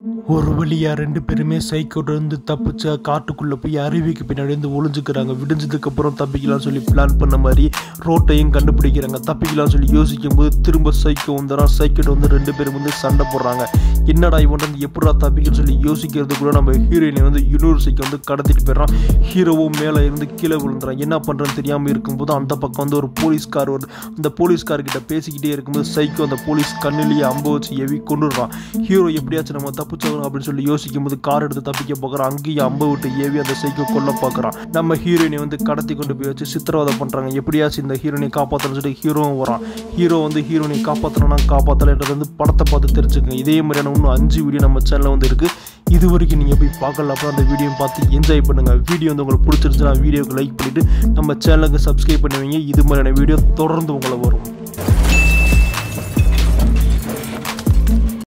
ஒரு வழியா ரெண்டு பேருமே சைக்கோட இருந்து தப்பிச்சு காட்டுக்குள்ள போய் அருவிக்கு பின்னாடி இருந்து ஒளிஞ்சுக்கிறாங்க விடிஞ்சதுக்கு அப்புறம் தப்பிக்கலாம் சொல்லி பிளான் பண்ண மாதிரி ரோட்டையும் கண்டுபிடிக்கிறாங்க தப்பிக்கலாம் சொல்லி யோசிக்கும் போது திரும்ப சைக்கோ வந்துடுறான் சைக்கோட வந்து ரெண்டு பேரும் வந்து சண்டை போடுறாங்க என்னடா இவன் வந்து எப்படா தப்பிக்கன்னு சொல்லி யோசிக்கிறது கூட நம்ம ஹீரோயினை வந்து யூனிவர்சிட்டிக்கு வந்து கடத்திட்டு போயிடுறான் ஹீரோவும் மேலே இருந்து கீழே விழுந்துறான் என்ன பண்ணுறேன்னு தெரியாமல் இருக்கும்போது அந்த பக்கம் வந்து ஒரு போலீஸ்கார் வருது அந்த போலீஸ்கார்கிட்ட பேசிக்கிட்டே இருக்கும்போது சைக்கோ அந்த போலீஸ் கண்ணிலேயே அம்ப வச்சு எவி கொண்டுடுறான் ஹீரோ எப்படியாச்சும் நம்ம தப்பிச்சவங்க அப்படின்னு சொல்லி யோசிக்கும் போது கார் எடுத்து தப்பிக்க பார்க்குறான் அங்கேயும் அம்ப விட்டு ஏவி அந்த சைக்கோ கொல்ல பார்க்குறான் நம்ம ஹீரோயினை வந்து கடத்தி கொண்டு போய் வச்சு சித்திரவதை பண்ணுறாங்க எப்படியாச்சும் இந்த ஹீரோயினை காப்பாற்றணும்னு சொல்லி ஹீரோவும் வரான் ஹீரோ வந்து ஹீரோயினை காப்பாற்றணும்னா காப்பாற்றலைன்றது வந்து படத்தை பார்த்து தெரிஞ்சுக்கங்க இதே மாதிரியான இன்னும் அஞ்சு வீடியோ நம்ம சேனலில் வந்து இருக்குது இது வரைக்கும் நீங்கள் போய் பார்க்கல அப்புறம் அந்த வீடியோ பார்த்து என்ஜாய் பண்ணுங்கள் வீடியோ வந்து உங்களுக்கு பிடிச்சிருந்துச்சுன்னா வீடியோக்கு லைக் பண்ணிவிட்டு நம்ம சேனலுக்கு சப்ஸ்கிரைப் பண்ணுவீங்க இது மாதிரியான வீடியோ தொடர்ந்து உங்களை வரும்